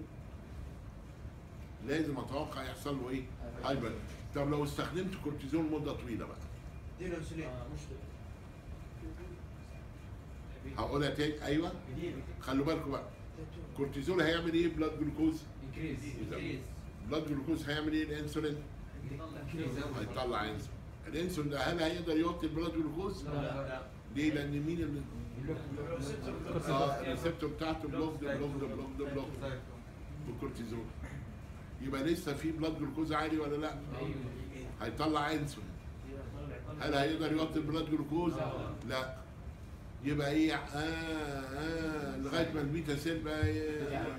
لازم اتوقع يحصل له ايه؟ هايبر طب لو استخدمت كورتيزون مده طويله بقى اديله انسولين هقولها تاني ايوه خلوا بالكم بقى كورتيزول هيعمل ايه بلاد جلوكوز انكريز بلاد جلوكوز هيعمل ايه الانسولين هيطلع انسولين الانسولين ده هل هيقدر يوطي البلاد جلوكوز لا ليه لان مين اللي اه الريسبتور بتاعته بلوك ده بلوك ده بلوك ده بلوك بالكورتيزون يبقى لسه في بلاد جلوكوز عالي ولا لا هيطلع انسولين هل هيقدر يوطي البلاد جلوكوز لا يبقى ايه آه آه لغايه ما البيتا سيل بقى إيه، آه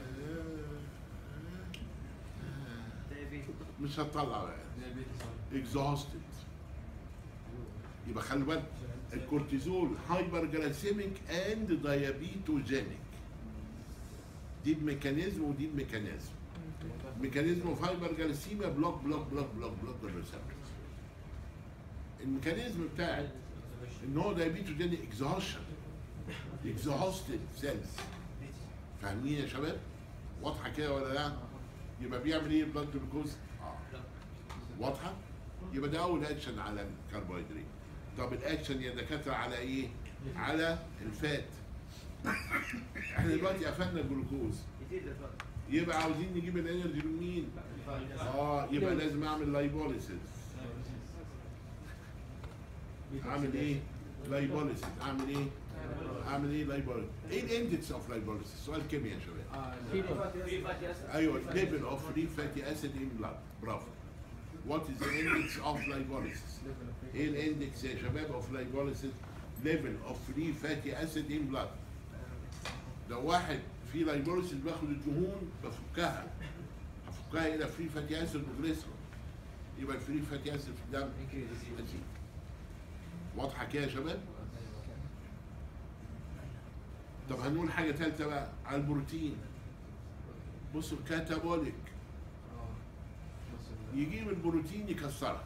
آه مش هتطلع بقى اكزهوستد يبقى خلي بالك الكورتيزول هايبر جلايسيميك اند دايابيتوجينيك دي بميكانيزم ودي بميكانيزم ميكانيزم اوف هايبر جلايسيميا بلوك بلوك بلوك بلوك بلوك الريسبتورز الميكانيزم بتاع ان هو دايابيتوجينيك اكزهوشن اكزهوستد سيلز فاهمين يا شباب؟ واضحه كده ولا لا؟ يبقى بيعمل ايه البلاد جلوكوز؟ اه واضحه؟ يبقى ده اول اكشن على الكربوهيدرات طب الاكشن يا دكاتره على ايه؟ على الفات احنا دلوقتي قفلنا الجلوكوز يزيد الفرق يبقى عاوزين نجيب الانرجي من مين؟ اه يبقى لازم اعمل لايبوليسيس اعمل ايه؟ لايبوليسيس اعمل ايه؟ اعمل ايه لايبوليسيس؟ ايه الاندكس اوف لايبوليسيس؟ سؤال كيمياء يا شباب في فاتي اسيد ايوه ليفل اوف فري فاتي اسيد ان بلاد برافو وات از ذا اندكس اوف لايبوليسيس ايه الاندكس يا شباب اوف لايبوليسيس ليفل اوف فري فاتي اسيد ان بلاد لو واحد في لايبوليسيس باخد الدهون بفكها هفكها الى فري فاتي اسيد وجليسرول يبقى الفري فاتي اسيد في الدم يزيد واضحه كده يا شباب طب هنقول حاجه ثالثه بقى على البروتين بصوا كاتابوليك يجيب البروتين يكسرها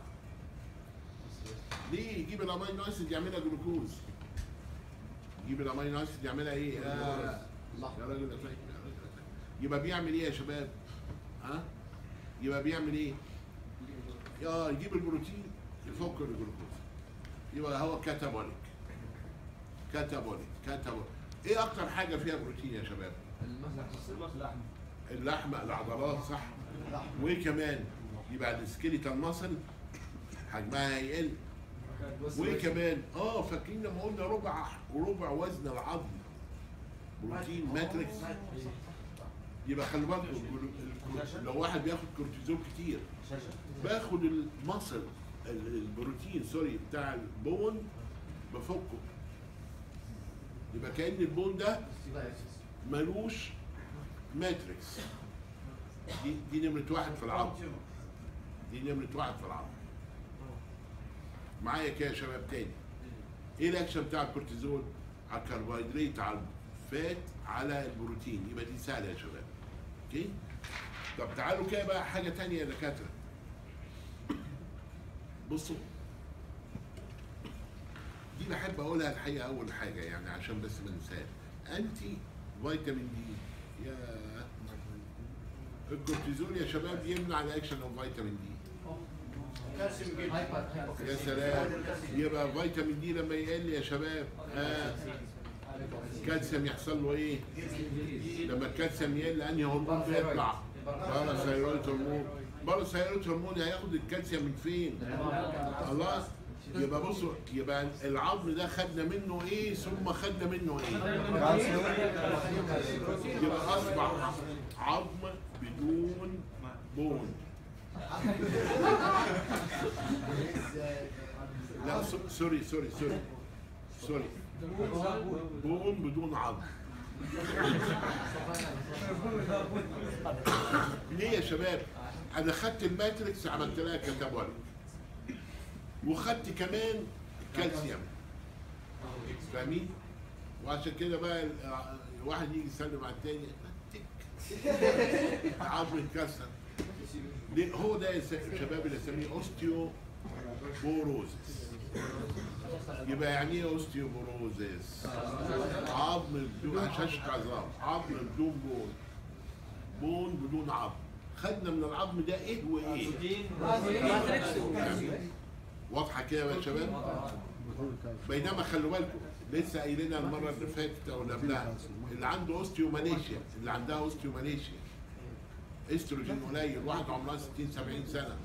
ليه يجيب الامينو اسيد يعملها جلوكوز يجيب الامينو اسيد يعملها ايه يا يا راجل يا طيب، يا راجل يا طيب. يبقى بيعمل ايه يا شباب ها يبقى بيعمل ايه اه يجيب البروتين يفك الجلوكوز يبقى هو كاتابوليك كاتابوليك كاتابوليك ايه اكتر حاجه فيها بروتين يا شباب اللحم اللحمه العضلات صح وايه كمان يبقى السكيليتال ماسل حجمها هيقل وايه كمان اه فاكرين لما قلنا ربع وربع وزن العظم بروتين ماتريكس يبقى خلي بالكم الجلو- الكو- لو واحد بياخد كورتيزون كتير باخد المصل ال- البروتين سوري بتاع البون بفكه يبقى كأن البون ده ملوش ماتريكس دي دي نمرة واحد في العظم دي نمرة واحد في العظم معايا كده يا شباب تاني ايه الاكشن بتاع الكورتيزون على الكربوهيدرات على الفات على البروتين يبقى دي سهله يا شباب اوكي طب تعالوا كده بقى حاجه تانية يا دكاتره بصوا دي بحب اقولها الحقيقه اول حاجه يعني عشان بس ما ننساش انتي فيتامين دي يا الكورتيزون يا شباب يمنع الاكشن اوف فيتامين دي يا سلام يبقى فيتامين دي لما يقل يا شباب آه الكالسيوم يحصل له ايه؟ لما الكالسيوم يقل انهي هرمون بيطلع؟ باراثايرويد هرمون باراثايرويد هرمون هياخد الكالسيوم من فين؟ الله يبقى بصوا يبقى العظم ده خدنا منه ايه ثم خدنا منه ايه؟ يبقى اصبح عظم بدون بون لا سو- سوري سوري سوري سوري بون بدون عظم ليه يا شباب؟ انا خدت الماتريكس عملت لها كاتابوليك وخدت كمان كالسيوم فاهمين؟ وعشان كده بقى ال- الواحد يجي يسلم على التاني تك عظم اتكسر ليه؟ هو ده يا س- شباب اللي اسميه اوستيو بوروزس يبقى يعني ايه اوستيوبوروزس؟ عظم بدون هشاشة عظام عظم بدون بون بون بدون عظم خدنا من العظم ده ايه وايه؟ واضحه كده يا شباب؟ بينما خلوا بالكم لسه قايلينها المره اللي فاتت او اللي قبلها اللي عنده اوستيوماليشيا اللي عندها اوستيوماليشيا استروجين قليل واحده عمرها 60 70 سنه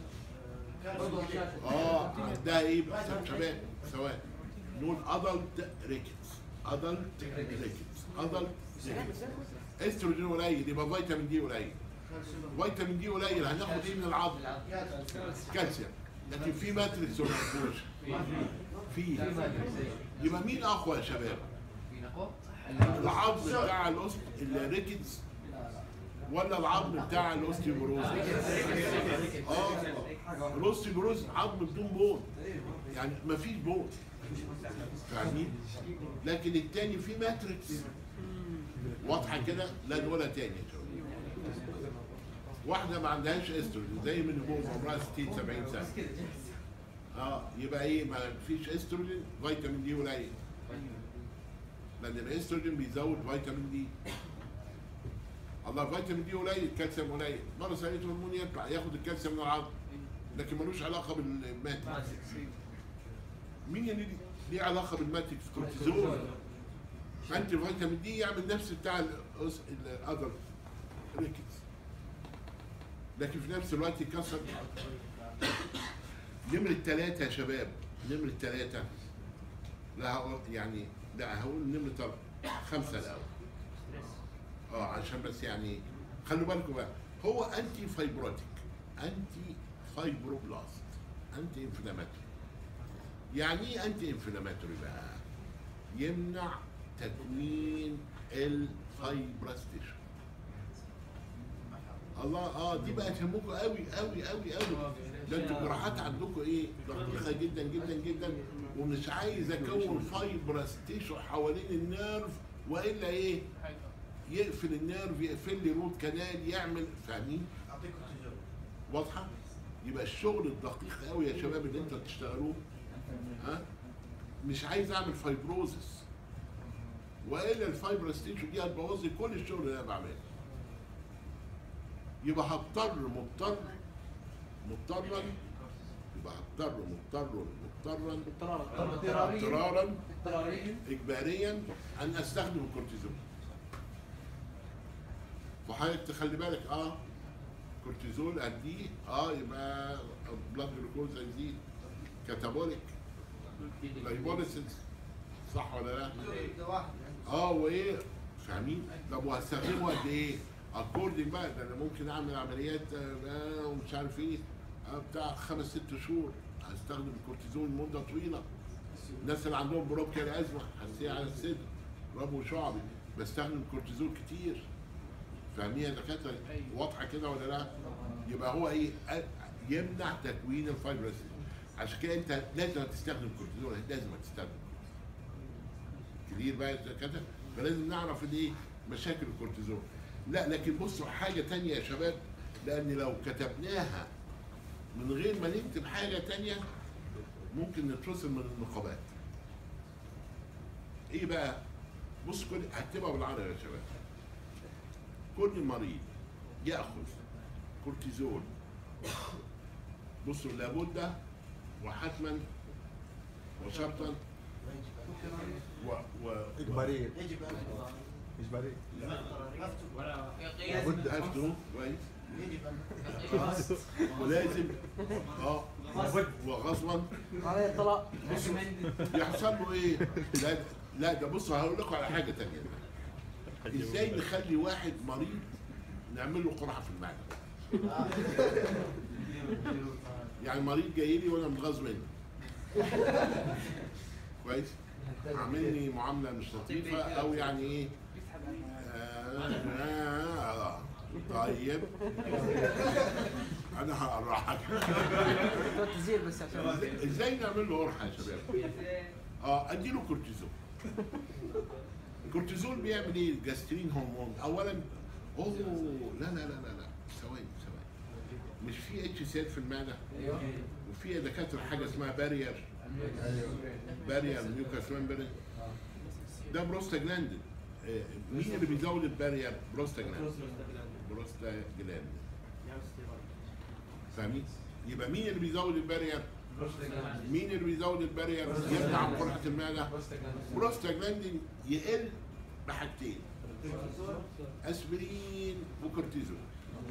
اه عندها ايه بقى يا شباب سواء نقول ادلت ريكتس ادلت ريكتس ادلت ريكتس استروجين قليل يبقى فيتامين دي قليل فيتامين دي قليل هناخد ايه من العظم؟ كالسيوم لكن في ماتريكس ولا مفيهوش؟ في يبقى مين اقوى يا شباب؟ العظم بتاع الاوست الريكتس ولا العظم بتاع الاوستيوبروز؟ اه الاوستيوبروز عظم بدون بون يعني مفيش بون فاهمين؟ لكن التاني فيه ماتريكس واضحه كده لا نقولها تاني يا شباب واحده ما عندهاش استروجين زي من ابوه عمرها 60 70 سنه اه يبقى ايه ما فيش استروجين فيتامين دي قليل لان الاستروجين بيزود فيتامين دي الله فيتامين دي قليل كالسيوم قليل مره سالته هرمون يطلع ياخد الكالسيوم من العظم لكن ملوش علاقه بالماتريكس مين اللي ليه علاقه بالماتريكس كورتيزون انتي فيتامين دي يعمل نفس بتاع الأس- الادر ريكتس لكن في نفس الوقت يكسر نمرة ثلاثة يا شباب نمرة ثلاثة لا هقول يعني لا هقول نمرة أربعة خمسة الأول اه عشان بس يعني خلوا بالكم بقى هو انتي فايبروتيك انتي فايبروبلاست انتي انفلاماتوري يعني ايه انتي انفلاماتوري بقى؟ يمنع تكوين الفايبراستيشن الله اه دي بقى تهمكم قوي قوي قوي قوي ده انتوا الجراحات عندكم ايه دقيقه جدا جدا جدا ومش عايز اكون فايبراستيشن حوالين النيرف والا ايه يقفل النيرف يقفل لي روت كانال يعمل فاهمين اعطيك كورتيزون واضحه يبقى الشغل الدقيق قوي يا شباب اللي انتوا بتشتغلوه ها مش عايز اعمل فايبروزس والا الفايبرس تيشو دي هتبوظ لي كل الشغل اللي انا بعمله يبقى هضطر مضطر مضطرا يبقى هضطر مضطر مضطرا اضطرارا اجباريا ان استخدم الكورتيزون وحضرتك تخلي بالك اه كورتيزول اديه اه يبقى بلاد جلوكوز هيزيد كاتابوليك لايبوليسيس صح ولا لا؟ ده واحد اه وايه فاهمين؟ طب وهستخدمه قد ايه؟ اكوردنج بقى ده انا ممكن اعمل عمليات آه، ومش عارف ايه آه، بتاع خمس ست شهور هستخدم الكورتيزون مده طويله الناس اللي عندهم بروكيال ازمه حساسيه على الصدر ربو شعبي بستخدم كورتيزون كتير فاهمين يا دكاتره واضحه كده ولا لا؟ يبقى هو ايه؟ أ- يمنع تكوين الفايبرس عشان كده انت لازم تستخدم كورتيزون لازم تستخدم كتير بقى يا دكاتره فلازم نعرف الايه؟ مشاكل الكورتيزون لا لكن بصوا حاجه تانية يا شباب لان لو كتبناها من غير ما نكتب حاجه تانية ممكن نتفصل من النقابات ايه بقى بص كل هكتبها بالعربي يا شباب كل مريض ياخذ كورتيزون بصوا لابد وحتما وشرطا و و اجباريه يجب ان اجباريه لابد اخده كويس يجب ان ولازم اه وغصبا عليه الطلاق يحصل له ايه؟ لا لا ده بص هقول لكم على حاجه تانية ازاي نخلي واحد مريض نعمل له قرحه في المعده يعني مريض جاي لي وانا متغاظ منه كويس عاملني معامله مش لطيفه او يعني ايه آه آه آه طيب انا هقرحك تزيل بس عشان ازاي نعمل له قرحه يا شباب؟ اه اديله كورتيزون الكورتيزون بيعمل ايه؟ جاسترين هرمون اولا اوه لا لا لا لا لا ثواني ثواني مش في اتش سيل في المعده وفي يا دكاتره حاجه اسمها بارير بارير ميوكاس ممبرين ده بروستاجلاندين آه، مين اللي بيزود البارير؟ بروستاجلاندين بروستاجلاندين فاهمين؟ يبقى مين اللي بيزود البارير؟ مين اللي بيزود البارير؟ يمنع قرحه المعده بروستاجلاندين يقل بحاجتين اسبرين وكورتيزون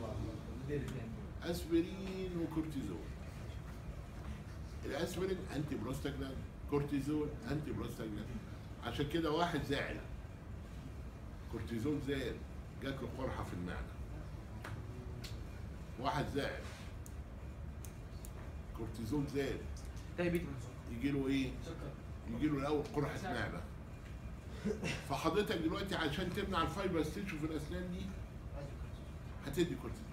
اسبرين وكورتيزون الاسبرين انتي بروستاجلاند كورتيزون انتي بروستاجلاند عشان كده واحد زعل كورتيزون زاد جات له قرحه في المعده واحد زعل كورتيزون زاد دايبيتي يجي له ايه؟ يجي له الاول قرحه معده فحضرتك دلوقتي عشان تمنع الفايبر تيشو في الاسنان دي هتدي كورتيزون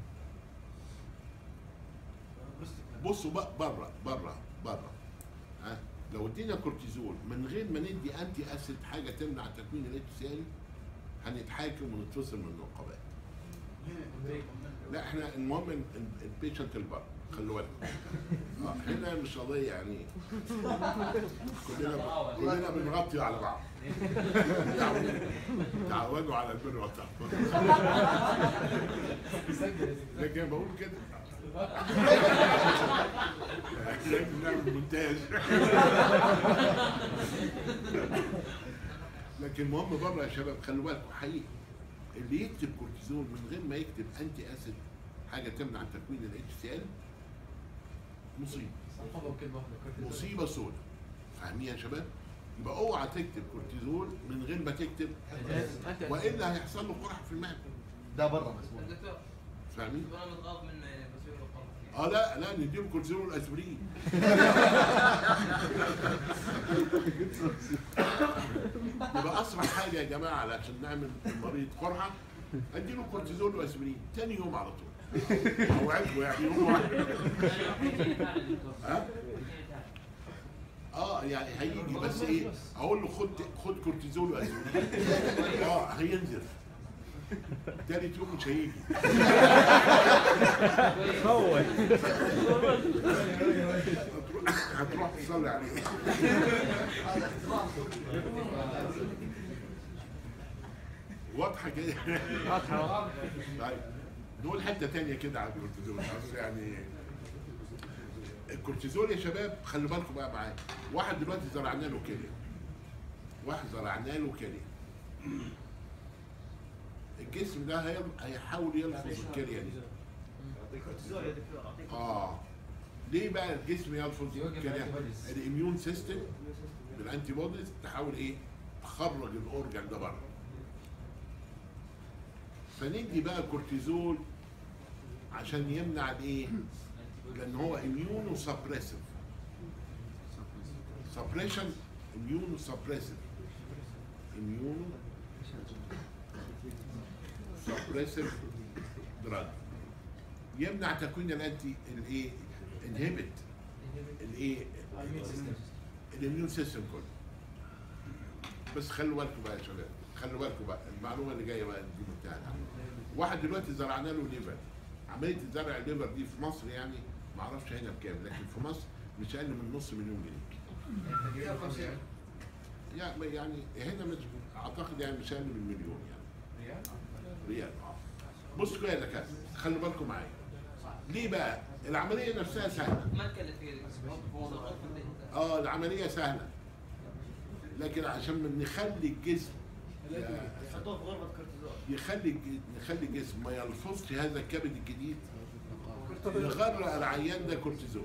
بصوا بقى بره بره بره ها لو ادينا كورتيزون من غير ما ندي انتي اسيد حاجه تمنع تكوين الاتش سي هنتحاكم ونتفصل من النقابات لا احنا المهم ال- ال- البيشنت البر خلوا بالكم آه، هنا مش قضيه يعني كلنا كلنا بنغطي على بعض تعودوا- تعودوا على البر والتقوى لكن بقول كده لازم نعمل مونتاج لكن المهم بره يا شباب خلوا بالكم حقيقي اللي يكتب كورتيزون من غير ما يكتب انتي اسيد حاجه تمنع تكوين الاتش سي ال مصيبه مصيبه سوداء فاهمين يا شباب؟ يبقى اوعى تكتب كورتيزون من غير ما تكتب والا هيحصل له قرح في المعده ده بره مسموح الدكتور فاهمين؟ انا متغاض منه يعني بس يقول القرح اه لا لا نديله كورتيزون والاسبرين يبقى اسرع حاجه يا جماعه علشان نعمل المريض قرحه اديله كورتيزون واسبرين تاني يوم على طول اوعدكم يعني يوم واحد ها؟ اه يعني هيجي بس ايه اقول له خد خد كورتيزون واسبرين اه هينزف تالت يوم مش هيجي خوف هتروح هتروح تصلي عليه واضحه كده واضحه واضحه طيب نقول حته تانية كده على الكورتيزول اصل يعني الكورتيزول يا شباب خلوا بالكم بقى معايا واحد دلوقتي زرعنا له كليه واحد زرعنا له كليه الجسم ده هي- هيحاول يلفظ الكليه دي الكورتيزول يا دكتور اعطيك اه ليه بقى الجسم يلفظ يوقف الكليه الأنتيبوديز. الاميون سيستم بالانتي بوديز تحاول ايه تخرج الاورجن ده بره فندي بقى كورتيزول عشان يمنع الايه لان هو اميونو سبريسيف سبريشن اميونو سبريسيف اميونو سبريسيف دراج يمنع تكوين الانتي الايه انهبت الايه الاميون سيستم كله بس خلوا بالكم بقى يا شباب خلوا بالكم بقى المعلومه اللي جايه بقى دي منتهى واحد دلوقتي زرعنا له ليفر عمليه زرع الليفر دي في مصر يعني ما اعرفش هنا بكام لكن في مصر مش اقل من نص مليون جنيه يعني يعني هنا مش اعتقد يعني مش اقل من مليون يعني ريال اه بصوا كده يا دكاتره خلوا بالكم معايا ليه بقى العمليه نفسها سهله ما تكلف فيه هو ضغط في البيت. اه العمليه سهله لكن عشان نخلي الجسم يحطوه في غرفه كورتيزول يخلي الج- نخلي الجسم ما يلفظش هذا الكبد الجديد يغرق العيان ده كورتيزون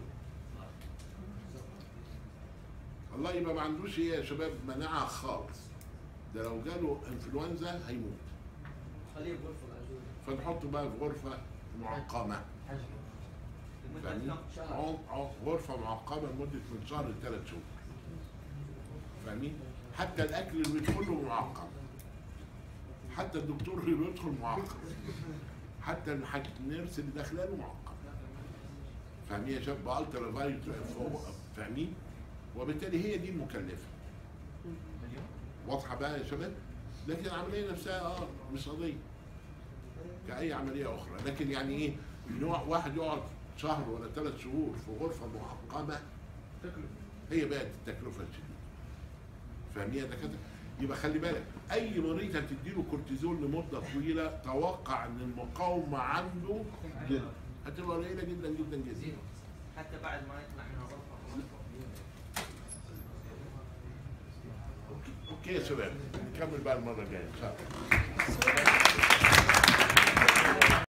الله يبقى ما عندوش ايه يا شباب مناعه خالص ده لو جاله انفلونزا هيموت خليه في غرفه العزوز فنحطه بقى في غرفه معقمه لمدة فاهمين؟ كم شهر عق- عق- غرفه معقمه لمده من شهر لثلاث شهور فاهمين؟ حتى الاكل اللي بيدخل له معقم حتى الدكتور اللي بيدخل معقم حتى الحاج النيرس اللي داخله له معقم فاهمين يا شباب بالترا فايت فاهمين؟ وبالتالي هي دي المكلفه واضحه بقى يا شباب؟ لكن العمليه نفسها اه مش قضيه كأي عملية أخرى لكن يعني إيه نوع واحد يقعد شهر ولا ثلاث شهور في غرفة معقمة هي بقت التكلفة الشديدة فاهمين يا دكاترة؟ يبقى خلي بالك أي مريض هتديله كورتيزون لمدة طويلة توقع إن المقاومة عنده جد هتبقى قليلة جدا جدا جدا حتى بعد ما يطلع من الغرفة أوكي يا شباب نكمل بقى المرة الجاية إن شاء الله